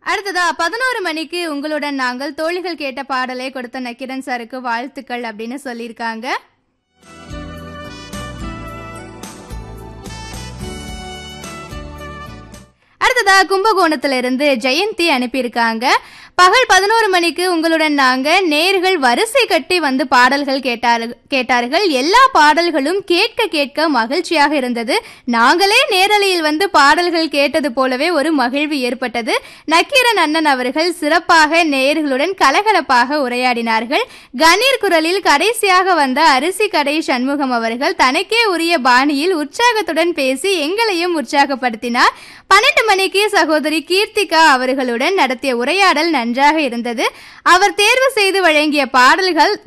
அடுத்ததா பதினோரு மணிக்கு உங்களுடன் நாங்கள் தோழிகள் கேட்ட பாடலை கொடுத்த நக்கிரன் சாருக்கு வாழ்த்துக்கள் அப்படின்னு சொல்லியிருக்காங்க அடுத்ததா கும்பகோணத்துல இருந்து ஜெயந்தி அனுப்பியிருக்காங்க பகல் பதினோரு மணிக்கு உங்களுடன் நாங்க நேர்கள் வரிசை கட்டி வந்து பாடல்கள் கேட்டார்கள் கேட்டார்கள் எல்லா பாடல்களும் கேட்க கேட்க மகிழ்ச்சியாக இருந்தது நாங்களே நேரலையில் வந்து பாடல்கள் கேட்டது போலவே ஒரு மகிழ்வு ஏற்பட்டது நக்கீரன் அண்ணன் அவர்கள் சிறப்பாக நேர்களுடன் கலகலப்பாக உரையாடினார்கள் கணீர் குரலில் கடைசியாக வந்த அரிசி கடை சண்முகம் அவர்கள் தனக்கே உரிய பாணியில் உற்சாகத்துடன் பேசி எங்களையும் உற்சாகப்படுத்தினார் பன்னெண்டு மணிக்கு சகோதரி கீர்த்திகா அவர்களுடன் நடத்திய உரையாடல் நன்றாக இருந்தது அவர் தேர்வு செய்து வழங்கிய பாடல்கள்